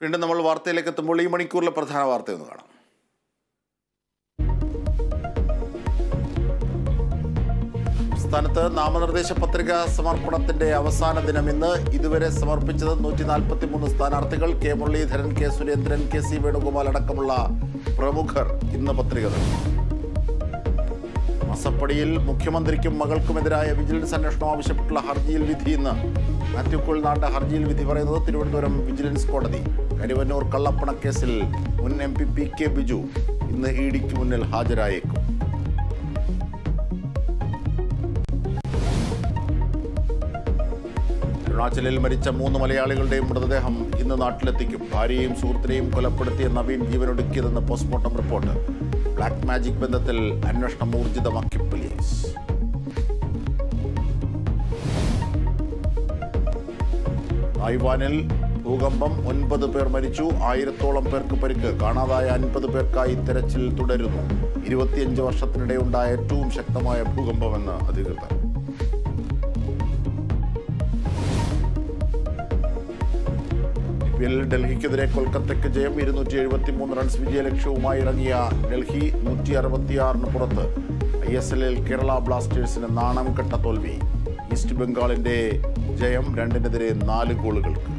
വീണ്ടും നമ്മൾ വാർത്തയിലേക്ക് എത്തുമ്പോൾ ഈ മണിക്കൂറിലെ പ്രധാന വാർത്തയൊന്ന് കാണാം സംസ്ഥാനത്ത് നാമനിർദ്ദേശ പത്രിക സമർപ്പണത്തിന്റെ അവസാന ദിനം ഇന്ന് ഇതുവരെ സമർപ്പിച്ചത് നൂറ്റി നാൽപ്പത്തി മൂന്ന് സ്ഥാനാർത്ഥികൾ K Muraleedharan K Surendran K C Venugopal അടക്കമുള്ള പ്രമുഖർ ഇന്ന് പത്രിക നൽകി മസപ്പടിയിൽ മുഖ്യമന്ത്രിക്കും മകൾക്കുമെതിരായ വിജിലൻസ് അന്വേഷണം ആവശ്യപ്പെട്ടുള്ള ഹർജിയിൽ വിധി ഇന്ന് മാത്യു കുൾനാട് ഹർജിയിൽ വിധി പറയുന്നത് തിരുവനന്തപുരം വിജിലൻസ് കോടതി കരുവന്നൂർ കള്ളപ്പണക്കേസിൽ മുൻ M P P K Biju ഇന്ന് ഇ ഡിക്ക് മുന്നിൽ ഹാജരായേക്കും അരുണാചലിൽ മരിച്ച മൂന്ന് മലയാളികളുടെയും മൃതദേഹം ഇന്ന് നാട്ടിലെത്തിക്കും ഭാര്യയെയും സുഹൃത്തിനെയും കൊലപ്പെടുത്തിയ നവീൻ ജീവനൊടുക്കിയതെന്ന് പോസ്റ്റ്മോർട്ടം റിപ്പോർട്ട് ബ്ലാക്ക് മാജിക് ബന്ധത്തിൽ അന്വേഷണം ഊർജിതമാക്കി പോലീസ് തായ്വാനിൽ ഭൂകമ്പം ഒൻപത് പേർ മരിച്ചു ആയിരത്തോളം പേർക്ക് പരിക്ക് കാണാതായ അൻപത് പേർക്കായി തെരച്ചിൽ തുടരുന്നു ഇരുപത്തിയഞ്ച് വർഷത്തിനിടെ ഉണ്ടായ ഏറ്റവും ശക്തമായ ഭൂകമ്പമെന്ന് അധികൃതർ ഐപിഎല്ലിൽ ഡൽഹിക്കെതിരെ കൊൽക്കത്തയ്ക്ക് ജയം ഇരുന്നൂറ്റി എഴുപത്തി മൂന്ന് റൺസ് വിജയലക്ഷ്യവുമായി ഇറങ്ങിയ ഡൽഹി നൂറ്റി അറുപത്തിയാറിന് പുറത്ത് ഐ എസ് എല്ലിൽ കേരള ബ്ലാസ്റ്റേഴ്സിന് നാണം കെട്ട തോൽവി ഈസ്റ്റ് ബംഗാളിന്റെ ജയം രണ്ടിനെതിരെ നാല് ഗോളുകൾക്ക്